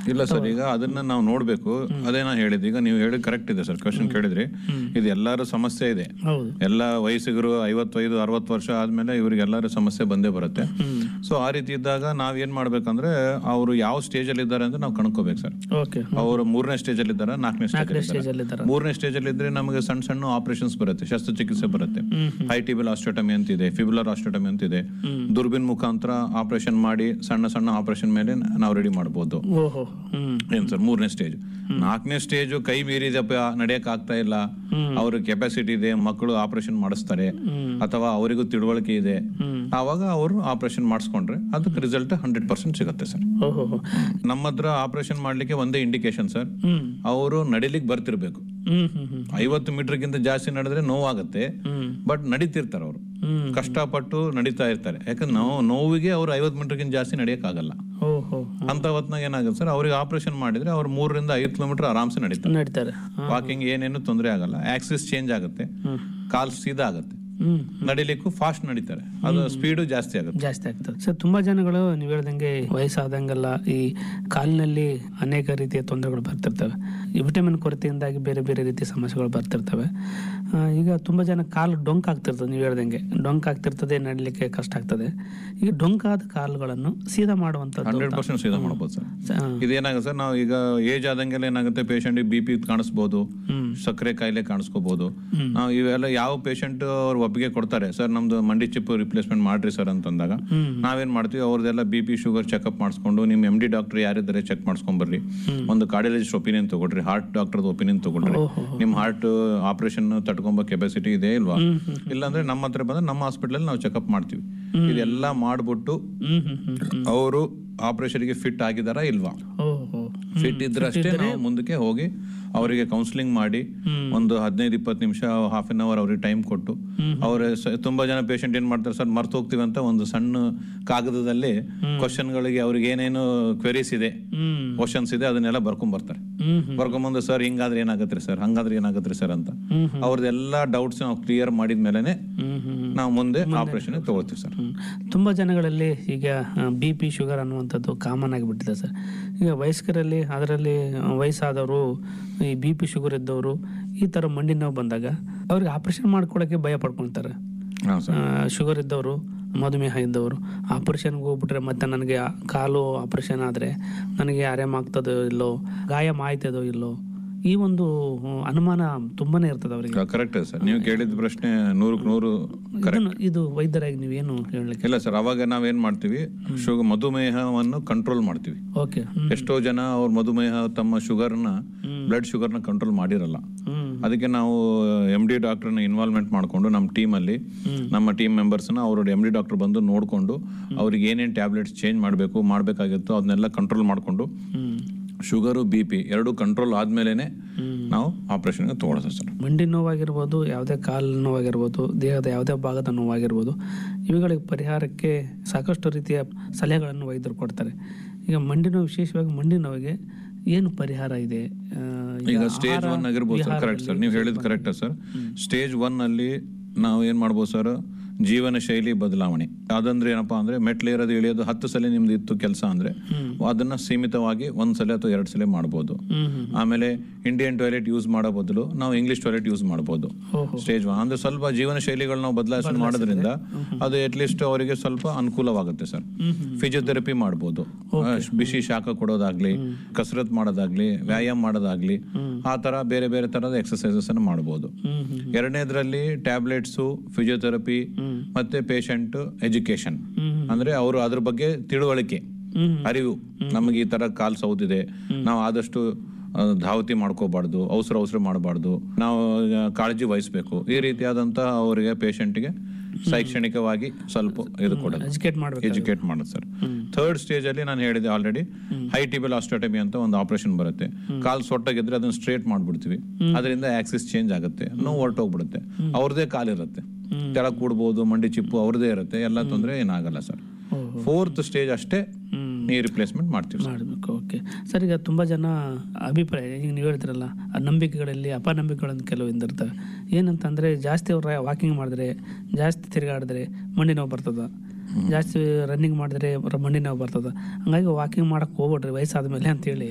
ಇಲ್ಲ ಸರ್ ಈಗ ಅದನ್ನ ನಾವು ನೋಡ್ಬೇಕು ಅದೇ ನಾ ಹೇಳಿದ್ದು ಈಗ ನೀವು ಹೇಳಿ ಕರೆಕ್ಟ್ ಇದೆ ಸರ್ ಕ್ವಶನ್ ಕೇಳಿದ್ರಿ ಇದು ಎಲ್ಲರ ಸಮಸ್ಯೆ ಇದೆ ಹೌದು ಎಲ್ಲ ವಯಸ್ಸಿಗರು ಐವತ್ತೈದು ಅರವತ್ತು ವರ್ಷ ಆದ್ಮೇಲೆ ಇವ್ರಿಗೆಲ್ಲರ ಸಮಸ್ಯೆ ಬಂದೇ ಬರುತ್ತೆ ಸೊ ಆ ರೀತಿ ಇದ್ದಾಗ ನಾವ್ ಏನ್ ಮಾಡ್ಬೇಕಂದ್ರೆ ಅವರು ಯಾವ ಸ್ಟೇಜ್ ಅಲ್ಲಿ ಇದ್ದಾರೆ ಅಂತ ನಾವು ಕಣ್ಕೋಬೇಕು ಸರ್ ಓಕೆ ಅವರು ಮೂರನೇ ಸ್ಟೇಜ್ ಅಲ್ಲಿ ಇದ್ದಾರೆ ನಾಲ್ಕನೇ ಸ್ಟೇಜ್ ಅಲ್ಲಿ ಸ್ಟೇಜ್ ಅಲ್ಲಿ ಇದ್ದಾರೆ ಮೂರನೇ ಸ್ಟೇಜ್ ಅಲ್ಲಿ ಇದ್ರೆ ನಮಗೆ ಸಣ್ಣ ಸಣ್ಣ ಆಪರೇಷನ್ಸ್ ಬರುತ್ತೆ ಶಸ್ತ್ರಚಿಕಿತ್ಸೆ ಬರುತ್ತೆ ಹೈಟಿಬಲ್ ಆಸ್ಟೋಟಮಿ ಅಂತ ಇದೆ ಫಿಬುಲರ್ ಆಸ್ಟೋಟಮಿ ಅಂತ ಇದೆ ದುರ್ಬಿನ್ ಮುಖಾಂತರ ಆಪರೇಷನ್ ಮಾಡಿ ಸಣ್ಣ ಸಣ್ಣ ಆಪರೇಷನ್ ಮೇಲೆ ನಾವು ರೆಡಿ ಮಾಡ್ಬೋದು ಓಹೋ ಹ್ಮ್ ಏನ್ ಸರ್ ಮೂರನೇ ಸ್ಟೇಜ್ ನಾಲ್ಕನೇ ಸ್ಟೇಜ್ ಕೈ ಮೀರಿದಪ್ಪ ನಡೆಯಕ್ ಆಗ್ತಾ ಇಲ್ಲ ಅವ್ರ ಕೆಪಾಸಿಟಿ ಇದೆ ಮಕ್ಕಳು ಆಪರೇಷನ್ ಮಾಡಿಸ್ತಾರೆ ಅಥವಾ ಅವರಿಗೂ ತಿಳುವಳಿಕೆ ಇದೆ ಆವಾಗ ಅವರು ಆಪರೇಷನ್ ಮಾಡಿಸ್ಕೊಂಡ್ರೆ ಅದಕ್ಕೆ ರಿಸಲ್ಟ್ ಹಂಡ್ರೆಡ್ ಪರ್ಸೆಂಟ್ ಸಿಗುತ್ತೆ ಸರ್ ಓಹೋ ನಮ್ಮ ಹತ್ರ ಆಪರೇಷನ್ ಮಾಡ್ಲಿಕ್ಕೆ ಒಂದೇ ಇಂಡಿಕೇಶನ್ ಸರ್ ಹ್ಮ್ ಅವರು ನಡಿಲಿಕ್ಕೆ ಬರ್ತಿರ್ಬೇಕು ಹ್ಮ್ ಹ್ಮ್ ಹ್ಮ್ ಐವತ್ತು ಮೀಟರ್ಗಿಂತ ಜಾಸ್ತಿ ನಡೆದ್ರೆ ನೋವಾಗುತ್ತೆ ಹ್ಮ್ ಬಟ್ ನಡೀತಿರ್ತಾರೆ ಅವರು ಹ್ಮ್ ಕಷ್ಟಪಟ್ಟು ನಡೀತಾ ಇರ್ತಾರೆ ಯಾಕಂದ್ರೆ ನೋವು ನೋವಿಗೆ ಅವ್ರು ಐವತ್ತು ಮೀಟರ್ಗಿಂತ ಜಾಸ್ತಿ ನಡೆಯಕ್ ಆಗಲ್ಲ ಓಹೋ ಅಂತ ಹೊತ್ನಾಗ ಏನಾಗುತ್ತೆ ಸರ್ ಅವ್ರಿಗೆ ಆಪರೇಷನ್ ಮಾಡಿದ್ರೆ ಅವ್ರು ಮೂರರಿಂದ ಐದು ಕಿಲೋಮೀಟರ್ ಆರಾಮ್ಸೆ ನಡೀತಾರೆ ನಡೀತಾರೆ ಹಾ. ವಾಕಿಂಗ್ ಏನೇನು ತೊಂದರೆ ಆಗಲ್ಲ ಆಕ್ಸಿಸ್ ಚೇಂಜ್ ಆಗುತ್ತೆ ಹ್ಮ್ ಕಾಲ್ ಸೀದಾ ಆಗುತ್ತೆ ಹ್ಮ್ ನಡಿಲಿಕ್ಕೂ ಫಾಸ್ಟ್ ನಡಿತಾರೆ ಅದು ಸ್ಪೀಡು ಜಾಸ್ತಿ ಆಗುತ್ತೆ ಜಾಸ್ತಿ ಆಗ್ತದೆ ಸರ್ ತುಂಬಾ ಜನಗಳು ನೀವು ಹೇಳ್ದಂಗೆ ವಯಸ್ಸಾದಂಗೆಲ್ಲ ಈ ಕಾಲಿನಲ್ಲಿ ಅನೇಕ ರೀತಿಯ ತೊಂದರೆಗಳು ಬರ್ತಿರ್ತವೆ ಈ ವಿಟಮಿನ್ ಕೊರತೆಯಿಂದಾಗಿ ಬೇರೆ ಬೇರೆ ರೀತಿಯ ಸಮಸ್ಯೆಗಳು ಬರ್ತಿರ್ತವೆ ಆ, ಈಗ ತುಂಬಾ ಜನ ಕಾಲು ಡೊಂಕ್ ಆಗ್ತಿರ್ತದೆ ನೀವು ಹೇಳ್ದಂಗೆ ಡೊಂಕ್ ಆಗ್ತಿರ್ತದೆ ನಡಲಿಕ್ಕೆ ಕಷ್ಟ ಆಗ್ತದೆ ಈಗ ಡೊಂಕಾದ ಕಾಲುಗಳನ್ನು ಸೀದಾ ಮಾಡುವಂಥದ್ದು ಹಂಡ್ರೆಡ್ ಪರ್ಸೆಂಟ್ ಸೀದಾ ಮಾಡ್ಬೋದು ಸರ್ ಸ- ಇದೇನಾಗುತ್ತೆ ಸರ್ ನಾವು ಈಗ ಏಜ್ ಆದಂಗೆಲ್ಲ ಏನಾಗುತ್ತೆ ಪೇಷಂಟ್ ಬಿ ಪಿ ಕಾಣಿಸ್ಬೋದು ಹ್ಮ್ ಸಕ್ಕರೆ ಕಾಯಿಲೆ ಕಾಣಿಸ್ಕೋಬಹುದು ನಾವು ಇವೆಲ್ಲ ಯಾವ ಪೇಷಂಟ್ ಅವ್ರ ಒಪ್ಪಿಗೆ ಕೊಡ್ತಾರೆ ಸರ್ ನಮ್ದು ಮಂಡಿ ಚಿಪ್ ರಿಪ್ಲೇಸ್ಮೆಂಟ್ ಮಾಡ್ರಿ ಸರ್ ಅಂತಂದಾಗ ಹ್ಮ್ ನಾವೇನ್ ಮಾಡ್ತೀವಿ ಅವ್ರದ್ದೆಲ್ಲ ಬಿ ಪಿ ಶುಗರ್ ಚೆಕ್ಅಪ್ ಮಾಡಿಸ್ಕೊಂಡು ನಿಮ್ ಎಂ ಡಿ ಡಾಕ್ಟರ್ ಯಾರಿದ್ದಾರೆ ಚೆಕ್ ಮಾಡ್ಸ್ಕೊಂಡ್ ಬರ್ರಿ ಒಂದು ಕಾರ್ಡಿಯಾಲಜಿಸ್ಟ್ ಒಪಿನಿಯನ್ ತಗೊಳ್ರಿ ಹಾರ್ಟ್ ಡಾಕ್ಟರ್ ಒಪಿನಿಯನ್ ತಗೊಳ್ರಿ ಓಹೋ ನಿಮ್ ಹಾರ್ಟ್ ಆಪರೇಷನ್ ತಟ್ಕೊಂಬ ಕೆಪಾಸಿಟಿ ಇದೆ ಇಲ್ವಾ ಹ್ಮ್ ಹ್ಮ್ ಇಲ್ಲಾಂದ್ರೆ ನಮ್ಮ ಹತ್ರ ಬಂದ್ರೆ ನಮ್ಮ ಹಾಸ್ಪಿಟಲ್ ನಾವು ಚೆಕ್ಅಪ್ ಮಾಡ್ತೀವಿ ಇದೆಲ್ಲ ಮಾಡ್ಬಿಟ್ಟು ಹ್ಮ್ ಹ್ಮ್ ಹ್ಮ್ ಹ್ಮ್ ಅವರು ಆಪರೇಷನ್ಗೆ ಫಿಟ್ ಆಗಿದಾರಾ ಇಲ್ವಾ ಓಹೋ ಫಿಟ್ ಇದ್ರಷ್ಟೇ ನಾವು ಮುಂದಕ್ಕೆ ಹೋಗಿ ಅವರಿಗೆ ಕೌನ್ಸಿಲಿಂಗ್ ಮಾಡಿ ಒಂದು ಹದಿನೈದು ಇಪ್ಪತ್ತು ನಿಮಿಷ ಹಾಫ್ ಅನ್ ಅವರ್ ಅವ್ರಿಗೆ ಟೈಮ್ ಕೊಟ್ಟು ಅವ್ರ ಸ- ತುಂಬಾ ಜನ ಪೇಷಂಟ್ ಏನ್ ಮಾಡ್ತಾರೆ ಸರ್ ಮರ್ತು ಹೋಗ್ತೀವಿ ಅಂತ ಒಂದು ಸಣ್ಣ ಕಾಗದದಲ್ಲಿ ಕ್ವಶನ್ಗಳಿಗೆ ಅವ್ರಿಗೆ ಏನೇನು ಕ್ವೆರೀಸ್ ಇದೆ ಹ್ಮ್ ಕ್ವಶನ್ಸ್ ಇದೆ ಅದನ್ನೆಲ್ಲ ಬರ್ಕೊಂಡ್ ಬರ್ತಾರೆ ಹ್ಮ್ ಹ್ಮ್ ಬರ್ಕೊಂಬಂದು ಸರ್ ಹಿಂಗಾದ್ರೆ ಏನಾಗತ್ರಿ ಸರ್ ಹಂಗಾದ್ರೆ ಏನಾಗತ್ರಿ ಸರ್ ಅಂತ ಹ್ಮ್ ಅವ್ರದ್ದೆಲ್ಲ ಡೌಟ್ಸ್ ನಾವು ಕ್ಲಿಯರ್ ಮಾಡಿದ ಮೇಲೆನೆ ಹ್ಮ್ ಹ್ಮ್ ನಾವು ಮುಂದೆ ಆಪರೇಷನ್ ತಗೊಳ್ತೀವಿ ಸರ್ ಹ್ಮ್. ತುಂಬ ಜನಗಳಲ್ಲಿ ಈಗ ಬಿ ಪಿ ಶುಗರ್ ಅನ್ನುವಂಥದ್ದು ಕಾಮನ್ ಆಗಿಬಿಟ್ಟಿದೆ ಸರ್ ಈಗ ವಯಸ್ಕರಲ್ಲಿ ಅದರಲ್ಲಿ ವಯಸ್ಸಾದವರು ಈ ಬಿ ಪಿ ಶುಗರ್ ಇದ್ದವರು ಈ ಥರ ಮಂಡಿ ನೋವು ಬಂದಾಗ ಅವ್ರಿಗೆ ಆಪ್ರೇಷನ್ ಮಾಡ್ಕೊಳ್ಳೋಕ್ಕೆ ಭಯ ಪಡ್ಕೊಳ್ತಾರೆ ಹಾಂ ಸರ್ ಶುಗರ್ ಇದ್ದವರು ಮಧುಮೇಹ ಇದ್ದವರು ಆಪ್ರೇಷನ್ಗೆ ಹೋಗ್ಬಿಟ್ರೆ ಮತ್ತೆ ನನಗೆ ಆ ಕಾಲು ಆಪ್ರೇಷನ್ ಆದರೆ ನನಗೆ ಆರಾಮ ಆಗ್ತದೋ ಇಲ್ಲೋ ಗಾಯ ಮಾಯ್ತದೋ ಇಲ್ಲೋ ಈ ಒಂದು ಹ್ಮ್, ಅನುಮಾನ ತುಂಬಾನೇ ಇರ್ತದೆ ಅವರಿಗೆ ಕರೆಕ್ಟ್ ಸರ್ ನೀವು ಕೇಳಿದ ಪ್ರಶ್ನೆ ನೂರಕ್ಕೆ ನೂರು ಇದನ್ನು ಇದು ವೈದ್ಯರಾಗಿ ನೀವೇನು ಹೇಳಲಿಕ್ಕೆ ಇಲ್ಲ ಸರ್ ಅವಾಗ ನಾವೇನ್ ಮಾಡ್ತೀವಿ ಶುಗರ್ ಮಧುಮೇಹವನ್ನು ಕಂಟ್ರೋಲ್ ಮಾಡ್ತೀವಿ ಓಕೆ ಎಷ್ಟೋ ಜನ ಅವ್ರ ಮಧುಮೇಹ ತಮ್ಮ ಶುಗರ್ನ ಬ್ಲಡ್ ಶುಗರ್ನ ಕಂಟ್ರೋಲ್ ಮಾಡಿರಲ್ಲ ಹ್ಮ್ ಅದಕ್ಕೆ ನಾವು ಎಮ್ ಡಿ ಡಾಕ್ಟರ್ನ ಇನ್ವಾಲ್ವ್ಮೆಂಟ್ ಮಾಡಿಕೊಂಡು ನಮ್ಮ ಟೀಮಲ್ಲಿ ನಮ್ಮ ಟೀಮ್ ಮೆಂಬರ್ಸ್ನ ಅವರು ಎಮ್ ಡಿ ಡಾಕ್ಟರ್ ಬಂದು ನೋಡಿಕೊಂಡು ಅವ್ರಿಗೆ ಏನೇನು ಟ್ಯಾಬ್ಲೆಟ್ಸ್ ಚೇಂಜ್ ಮಾಡಬೇಕು ಮಾಡಬೇಕಾಗಿತ್ತು ಅದನ್ನೆಲ್ಲ ಕಂಟ್ರೋಲ್ ಮಾಡಿಕೊಂಡು ಹ್ಮ್ ಶುಗರು ಬಿ ಪಿ ಎರಡು ಕಂಟ್ರೋಲ್ ಆದ್ಮೇಲೆ ನಾವು ಆಪರೇಷನ್ಗೆ ತಗೊಳ್ಳೋದು ಸರ್ ಮಂಡಿ ನೋವಾಗಿರ್ಬೋದು ಯಾವುದೇ ಕಾಲು ನೋವಾಗಿರ್ಬೋದು ದೇಹದ ಯಾವುದೇ ಭಾಗದ ನೋವಾಗಿರ್ಬೋದು ಇವುಗಳಿಗೆ ಪರಿಹಾರಕ್ಕೆ ಸಾಕಷ್ಟು ರೀತಿಯ ಸಲಹೆಗಳನ್ನು ವೈದ್ಯರು ಕೊಡ್ತಾರೆ ಈಗ ಮಂಡಿ ನೋವು ವಿಶೇಷವಾಗಿ ಮಂಡಿ ನೋವಿಗೆ ಏನು ಪರಿಹಾರ ಇದೆ ಆ, ಈಗ ಸ್ಟೇಜ್ ಒನ್ ಆಗಿರ್ಬೋದು ಸರ್ ಕರೆಕ್ಟ್ ಸರ್ ನೀವು ಹೇಳಿದ್ ಕರೆಕ್ಟ್ ಸರ್ ಸ್ಟೇಜ್ ಒನ್ ಅಲ್ಲಿ ನಾವು ಏನ್ ಮಾಡ್ಬೋದು ಸರ್ ಜೀವನ ಶೈಲಿ ಬದಲಾವಣೆ ಅದಂದ್ರೆ ಏನಪ್ಪಾ ಅಂದ್ರೆ ಮೆಟ್ಲೇರೋದು ಇಳಿಯೋದು ಹತ್ತು ಸಲ ನಿಮ್ದು ಇತ್ತು ಕೆಲಸ ಅಂದ್ರೆ ಅದನ್ನ ಸೀಮಿತವಾಗಿ ಒಂದ್ ಸಲ ಅಥವಾ ಎರಡು ಸಲ ಮಾಡ್ಬೋದು ಹ್ಮ್ ಹ್ಮ್ ಆಮೇಲೆ ಇಂಡಿಯನ್ ಟಾಯ್ಲೆಟ್ ಯೂಸ್ ಮಾಡೋ ಬದಲು ನಾವು ಇಂಗ್ಲಿಷ್ ಟಾಯ್ಲೆಟ್ ಯೂಸ್ ಮಾಡ್ಬೋದು ಓಹೋ ಸ್ಟೇಜ್ ಒನ್ ಅಂದ್ರೆ ಸ್ವಲ್ಪ ಜೀವನ ಶೈಲಿಗಳು ನಾವು ಬದಲಾವಣೆ ಮಾಡೋದ್ರಿಂದ ಅದು ಅಟ್ಲೀಸ್ಟ್ ಅವರಿಗೆ ಸ್ವಲ್ಪ ಅನುಕೂಲವಾಗುತ್ತೆ ಸರ್ ಹ್ಮ್ ಹ್ಮ್ ಫಿಸಿಯೋಥೆರಪಿ ಮಾಡ್ಬೋದು ಆ, ಬಿಸಿ ಶಾಖ ಕೊಡೋದಾಗ್ಲಿ ಕಸರತ್ ಮಾಡೋದಾಗ್ಲಿ ವ್ಯಾಯಾಮ ಮಾಡೋದಾಗ್ಲಿ ಆ ತರ ಬೇರೆ ಬೇರೆ ತರದ ಎಕ್ಸರ್ಸೈಸಸ್ ಅನ್ನು ಮಾಡ್ಬೋದು ಹ್ಮ್ ಹ್ಮ್ ಎರಡನೇದ್ರಲ್ಲಿ ಟ್ಯಾಬ್ಲೆಟ್ಸು ಫಿಸಿಯೋಥೆರಪಿ ಮತ್ತೆ ಪೇಷಂಟ್ ಎಜುಕೇಶನ್ ಹ್ಮ್ ಅಂದ್ರೆ ಅವರು ಅದ್ರ ಬಗ್ಗೆ ತಿಳುವಳಿಕೆ ಹ್ಮ್ ಅರಿವು ನಮಗೆ ಈ ತರ ಕಾಲ್ ಸೌದಿದೆ ನಾವು ಆದಷ್ಟು ಆ, ಧಾವತಿ ಮಾಡ್ಕೋಬಾರ್ದು ಅವಸರ ಅವಸರ ಮಾಡಬಾರ್ದು ನಾವು ಆ, ಕಾಳಜಿ ವಹಿಸ್ಬೇಕು ಈ ರೀತಿಯಾದಂತ ಅವರಿಗೆ ಪೇಷಂಟ್ಗೆ ಶೈಕ್ಷಣಿಕವಾಗಿ ಸ್ವಲ್ಪ ಇದು ಕೊಡೋದು ಎಜುಕೇಟ್ ಮಾಡ್ಬೇಕು ಎಜುಕೇಟ್ ಮಾಡೋದು ಸರ್ ಥರ್ಡ್ ಸ್ಟೇಜ್ ಅಲ್ಲಿ ನಾನು ಹೇಳಿದೆ ಆಲ್ರೆಡಿ ಹೈಟಿಬಲ್ ಆಸ್ಟೋಟಮಿ ಅಂತ ಒಂದು ಆಪರೇಷನ್ ಬರುತ್ತೆ ಕಾಲ್ ಸೊಟ್ಟಾಗಿದ್ರೆ ಅದನ್ನ ಸ್ಟ್ರೇಟ್ ಮಾಡ್ಬಿಡ್ತೀವಿ ಅದರಿಂದ ಆಕ್ಸಿಸ್ ಚೇಂಜ್ ಆಗುತ್ತೆ ನೋವು ಹೊರಟೋಗ್ಬಿಡುತ್ತೆ ಅವ್ರದೇ ಕಾಲಿರುತ್ತೆ ಕೆಳಗ್ ಕೂಡ್ಬೋದು ಮಂಡಿ ಚಿಪ್ಪು ಅವ್ರದೇ ಇರುತ್ತೆ ಎಲ್ಲ ತೊಂದರೆ ಏನಾಗಲ್ಲ ಸರ್ ಓಹೋ ಫೋರ್ತ್ ಸ್ಟೇಜ್ ಅಷ್ಟೇ ಹ್ಮ್ ನೀ ರಿಪ್ಲೇಸ್ಮೆಂಟ್ ಮಾಡ್ತೀವಿ ಸರ್ ಮಾಡಬೇಕು ಓಕೆ ಸರ್ ಈಗ ತುಂಬ ಜನ ಅಭಿಪ್ರಾಯ ಈಗ ನೀವು ಹೇಳ್ತಿರಲ್ಲ ಆ ನಂಬಿಕೆಗಳಲ್ಲಿ ಅಪನಂಬಿಕೆಗಳನ್ನು ಕೆಲವು ಇರ್ತವೆ ಏನಂತಂದರೆ ಜಾಸ್ತಿ ಅವ್ರ ವಾಕಿಂಗ್ ಮಾಡಿದ್ರೆ ಜಾಸ್ತಿ ತಿರುಗಾಡಿದ್ರೆ ಮಂಡಿ ನೋವು ಬರ್ತದ ಜಾಸ್ತಿ ರನ್ನಿಂಗ್ ಮಾಡಿದ್ರೆ ಮಂಡಿ ನೋವು ಬರ್ತದ ಹಂಗಾಗಿ ವಾಕಿಂಗ್ ಮಾಡಕ್ಕೆ ಹೋಗ್ಬಿಡ್ರಿ ವಯಸ್ಸಾದ ಮೇಲೆ ಅಂತೇಳಿ